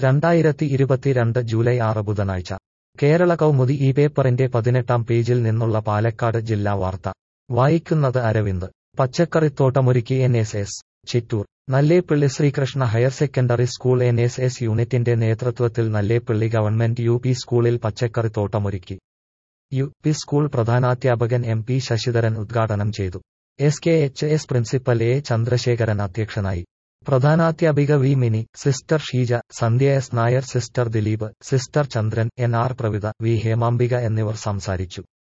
രണ്ടായിരത്തി ഇരുപത്തിരണ്ട് ജൂലൈ ആറ് ബുധനാഴ്ച കേരള കൗമുദി ഈ പേപ്പറിന്റെ പതിനെട്ടാം പേജിൽ നിന്നുള്ള പാലക്കാട് ജില്ലാ വാർത്ത വായിക്കുന്നത് അരവിന്ദ് പച്ചക്കറിത്തോട്ടമൊരുക്കി N S S Chittur Nallepilly Sreekrishna higher secondary school N S S യൂണിറ്റിന്റെ നേതൃത്വത്തിൽ നല്ലേപ്പിള്ളി ഗവൺമെന്റ് യു പി സ്കൂളിൽ പച്ചക്കറിത്തോട്ടമൊരുക്കി യു പി സ്കൂൾ പ്രധാനാധ്യാപകൻ എം പി ശശിധരൻ ഉദ്ഘാടനം ചെയ്തു S K H S principal A Chandrasekharan അധ്യക്ഷനായി പ്രധാനാധ്യാപിക V Mini sister Sheeja Sandhya S Nair sister Dileep sister Chandran N R Pravitha V Hemambika എന്നിവർ സംസാരിച്ചു